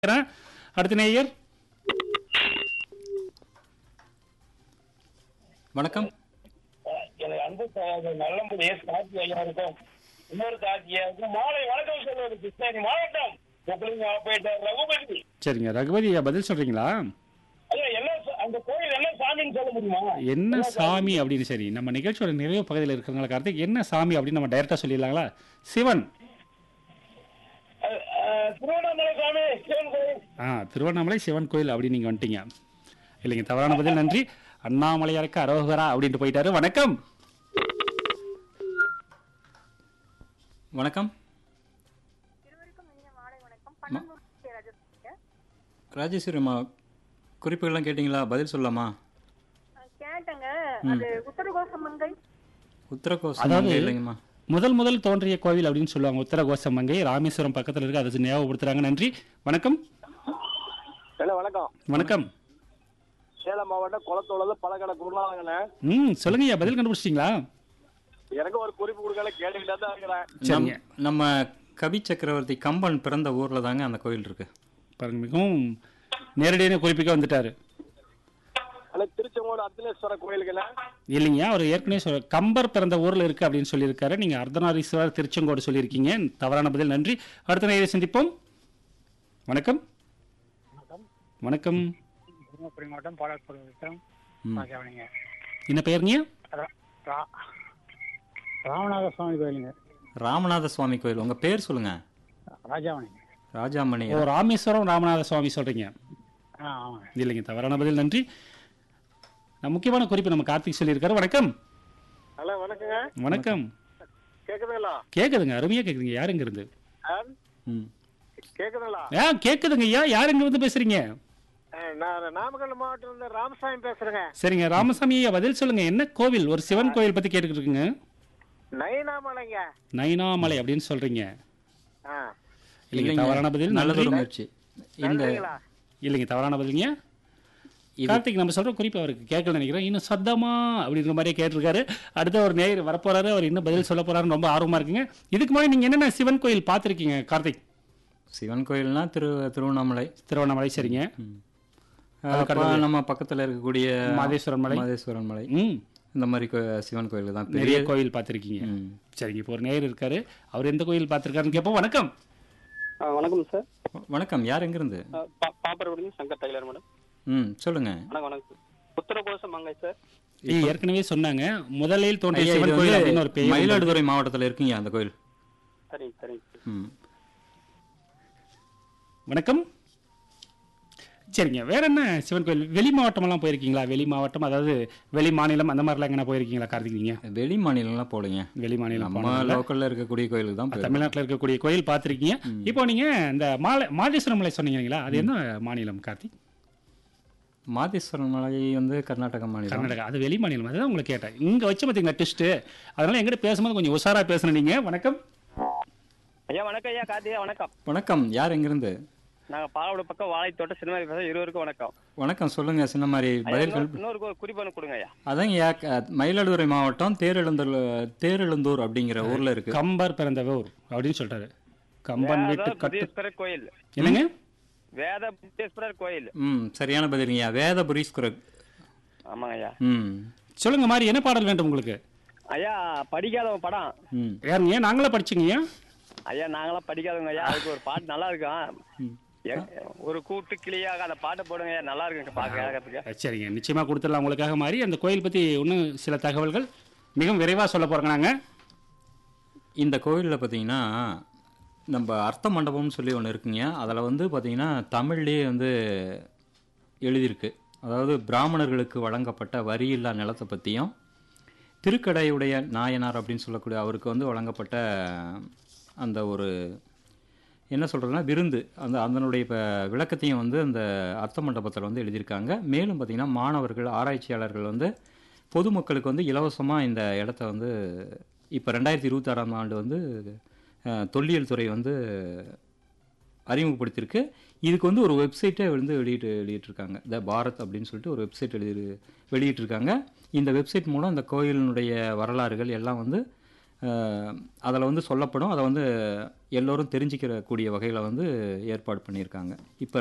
இருக்கிறேன். அடுத்த நேயர் வணக்கம் எனக்கு அன்பு சகோதரர் நல்லமுடைய காட்சி ஐயாருக்கும் இன்னொரு காட்சியாருக்கும் மாலை வணக்கம் சொல்வது கிருஷ்ணகிரி மாவட்டம் முப்பது போயிட்டார் ரகுபதி சரிங்க ரகுபதி ஐயா பதில் சொல்றீங்களா ஐயா என்ன ச- அந்த கோயில் என்ன சாமின்னு சொல்ல முடியுமா என்ன சாமி அப்படின்னு சரி நம்ம நிகழ்ச்சியோட நிறைய பகுதியில் இருக்கிறவங்கள கார்த்திக் என்ன சாமி அப்படின்னு நம்ம டைரக்டா சொல்லிடலாங்களா சிவன் அஹ், அஹ், திருவண்ணாமலை சாமி சிவன் கோயில் ஆ திருவண்ணாமலை சிவன் கோயில் அப்படின்னு நீங்க வந்துட்டீங்க இல்லைங்க தவறான பதில் நன்றி அண்ணாமலையாருக்கு அரோகரா அப்படின்ட்டு போயிட்டாரு வணக்கம் வணக்கம் இருவருக்கும் இனிய மாலை வணக்கம் பன்னெண்டு கே. ராஜேஸ்வரிங்க. ராஜேஸ்வரிம்மா குறிப்புகள்லாம் கேட்டிங்களா பதில் சொல்லலாமா அஹ் கேட்டேங்க அது உத்தரகோசமங்கை உத்தரகோசம் அதாவது- இல்லைங்கம்மா முதல் முதல் தோன்றிய கோவில் அப்படின்னு சொல்லுவாங்க உத்தரகோசம் மங்கை ராமேஸ்வரம் பக்கத்துல இருக்கு அதை ஞாபகப்படுத்துறாங்க நன்றி வணக்கம் ஹலோ வணக்கம் வணக்கம் சேலம் மாவட்டம் குளத்தோட பழக்கடை குருநாதங்கண்ணே ம் சொல்லுங்க ஐயா பதில் கண்டுபிடிச்சிட்டீங்களா எனக்கு ஒரு குறிப்பு கொடுக்கல கேட்டுக்கிட்டே தான் இருக்கிறேன் சரிங்க நம்- நம்ம கவி சக்கரவர்த்தி கம்பன் பிறந்த ஊர்ல தாங்க அந்த கோயில் இருக்கு பாருங்க மிகவும் நேரடியான குறிப்பிக்க வந்துட்டாரு ஹலோ திருச்செங்கோடு அர்த்தனேஸ்வரர் கோயிலுக்குண்ணே இல்லைங்க அவர் ஏற்கனவே சொல்ல கம்பர் பிறந்த ஊர்ல இருக்கு அப்படின்னு சொல்லியிருக்காரு நீங்க அர்த்தநாரீஸ்வரர் திருச்செங்கோடு சொல்லியிருக்கீங்க தவறான பதில் நன்றி அடுத்த நேரை சந்திப்போம் வணக்கம் வணக்கம் தருமபுரி மாவட்டம் பாலாப்பூர் விக்ரம் ம். ராஜாவணிங்க என்ன பெயருங்க ரா- ரா- ராமநாத சுவாமி கோயிலுங்க ராமநாத சுவாமி கோயில் உங்க பேர் சொல்லுங்க ராஜாவணிங்க ராஜாமணி ஓ ராமேஸ்வரம் ராமநாத சுவாமி சொல்றீங்க ஆ ஆமாங்க இல்லைங்க தவறான பதில் நன்றி நான் முக்கியமான குறிப்பு நம்ம கார்த்திக் சொல்லியிருக்காரு வணக்கம் ஹலோ வணக்கங்க வணக்கம் கேக்குதுங்களா கேக்குதுங்க அருமையா கேக்குதுங்க யார் எங்க இருந்து ம். கேக்குதுங்களா ஆ கேக்குதுங்க ஐயா யார் எங்க இருந்து பேசுறீங்க நான் நாமக்கல் மாவட்டத்துல இருந்து ராமசாமி பேசுறேங்க சரிங்க ராமசாமி ஐயா பதில் சொல்லுங்க என்ன கோவில் ஒரு சிவன் கோவில் பத்தி கேட்டுக்கிட்டு இருக்குங்க நயினாமலைங்க நைனாமலை அப்படின்னு சொல்றீங்க ஆ இல்லைங்க இல்லைங்க. தவறான பதில் நல்லது நன்றி ஒரு முயற்சி இந்த நன்றிங்களா இல்லைங்க தவறான பதிலுங்க இது- கார்த்திக் நம்ம சொல்ற குறிப்பு அவருக்கு கேட்கல நினைக்கிறேன் இன்னும் சத்தமா அப்படின்ற மாதிரியே கேட்டிருக்காரு அடுத்த ஒரு நேயர் வரப்போறாரு அவர் இன்னும் பதில் சொல்ல போறாருன்னு ரொம்ப ஆர்வமா இருக்குங்க இதுக்கு முன்னாடி நீங்க என்னென்ன சிவன் கோயில் பார்த்திருக்கீங்க கார்த்திக் சிவன் கோயில்னா திரு திருவண்ணாமலை திருவண்ணாமலை சரிங்க அப்ப நம்ம பக்கத்துல இருக்கக்கூடிய மாதேஸ்வரன் மலை மாதேஸ்வரன் மலை ம் இந்த மாதிரி கோ- சிவன் கோயில் தான் நிறைய பெரிய கோயில் பார்த்திருக்கீங்க ம். சரிங்க இப்போ ஒரு நேயர் இருக்காரு அவர் எந்த கோயில் பார்த்திருக்காருன்னு கேட்போம் வணக்கம் வணக்கம் சார் வணக்கம் யார் எங்கிருந்து பாப்பரகுடிங்க சங்கர் டைலர் மேடம் ம் சொல்லுங்க வணக்கம் வணக்கம் உத்தரகோசம் மங்கை சார் இது ஏற்கனவே சொன்னாங்க முதலில் தோன்றிய ஐயா, சிவன் இது கோயில் வந்து அப்படின்னு ஒரு பெயர் மயிலாடுதுறை மாவட்டத்துல இருக்குங்க அந்த கோயில் சரிங்க சரிங்க ம் வணக்கம் சரிங்க வேற என்ன சிவன் கோயில் வெளி மாவட்டமெல்லாம் போயிருக்கீங்களா வெளி மாவட்டம் அதாவது வெளி மாநிலம் அந்த மாதிரிலாம் எங்கன்னா போயிருக்கீங்களா கார்த்திக் நீங்க வெளி மாநிலம்லாம் போலீங்க வெளி மாநிலம் நம்ம போனதில்ல. லோக்கல்ல இருக்கக்கூடிய கோயிலுக்கு தான் போயிருக்கோம். தமிழ்நாட்டில் இருக்கக்கூடிய கோயில் பார்த்திருக்கீங்க இப்போ நீங்க இந்த மாலை மாதேஸ்வரம் மலை சொன்னீங்க இல்லைங்களா அது என்ன மாநிலம் கார்த்திக் மாதேஸ்வரன் மலை வந்து கர்நாடக மாநிலம் கர்நாடகா அது வெளி மாநிலம் அதுதான் உங்களுக்கு கேட்டேன் இங்க வச்சு பார்த்தீங்களா டெஸ்ட் அதனால எங்கிட்ட பேசும்போது கொஞ்சம் உஷாரா பேசணும் நீங்க வணக்கம் ஐயா வணக்கம் ஐயா கார்த்தியா வணக்கம் வணக்கம் யார் எங்கிருந்து நாங்க பாலவோட பக்கம் வாழைத்தோட்ட சினிமா பேச இருவருக்கும் வணக்கம் வணக்கம் சொல்லுங்க சின்ன மாதிரி ஐயா, பதில்கள் இன்னொரு- இன்னொரு கு- குறிப்பு ஒன்று கொடுங்க ஐயா அதாங்க யா- க- மயிலாடுதுறை மாவட்டம் தேரெழுந்தூர் தேரெழுந்தூர் அப்படிங்கிற ஊர்ல இருக்கு கம்பர் பிறந்த ஊர் அப்படின்னு சொல்லிட்டாரு கம்பன் வீட்டு வேத கட்டு புத்தீஸ்வரர் கோயில் என்னங்க வேத புத்தீஸ்வரர் கோயில் ம் சரியான பதிலுங்கய்யா வேத புரீஸ்வரர் ஆமாங்க ஐயா ம் சொல்லுங்க மாதிரி என்ன பாடல் வேண்டும் உங்களுக்கு ஐயா படிக்காதவங்க படம் ம் யாருங்க நாங்களே படிச்சுங்க ஐயா நாங்களாம் படிக்காதவங்க ஐயா அதுக்கு ஒரு பாட்டு நல்லா இருக்கும் எ- ஒரு கூட்டு கிளியாக அந்த பாட்டை போடுங்க ஐயா நல்லா இருக்குங்க பார்க்க கேட்கறதுக்கு சரிங்க நிச்சயமா கொடுத்துடலாம் உங்களுக்காக மாதிரி அந்த கோயில் பத்தி இன்னும் சில தகவல்கள் மிகவும் விரைவா சொல்ல போறாங்க நாங்க இந்த கோயிலில் பார்த்தீங்கன்னா நம்ம அர்த்த மண்டபம்னு சொல்லி ஒன்று இருக்குங்க அதில் வந்து பார்த்தீங்கன்னா தமிழ்லேயே வந்து எழுதியிருக்கு அதாவது பிராமணர்களுக்கு வழங்கப்பட்ட வரியில்லா நிலத்தை பற்றியும் திருக்கடையுடைய நாயனார் அப்படின்னு சொல்லக்கூடிய அவருக்கு வந்து வழங்கப்பட்ட அந்த ஒரு என்ன சொல்கிறதுனா விருந்து அந்த அதனுடைய இப்போ விளக்கத்தையும் வந்து அந்த அர்த்த மண்டபத்தில் வந்து எழுதியிருக்காங்க மேலும் பார்த்திங்கன்னா மாணவர்கள் ஆராய்ச்சியாளர்கள் வந்து பொதுமக்களுக்கு வந்து இலவசமாக இந்த இடத்த வந்து இப்போ ரெண்டாயிரத்தி இருபத்தாறாம் ஆண்டு வந்து அஹ், தொல்லியல் துறை வந்து அறிமுகப்படுத்தியிருக்கு இதுக்கு வந்து ஒரு வெப்சைட்டே வந்து வெளியிட்டு வெளியிட்டிருக்காங்க த பாரத் அப்படின்னு சொல்லிட்டு ஒரு வெப்சைட் எழுதி வெளியிட்டிருக்காங்க இந்த வெப்சைட் மூலம் இந்த கோயிலினுடைய வரலாறுகள் எல்லாம் வந்து அதில் வந்து சொல்லப்படும் அதை வந்து எல்லோரும் தெரிஞ்சுக்கிற கூடிய வகையில் வந்து ஏற்பாடு பண்ணியிருக்காங்க இப்போ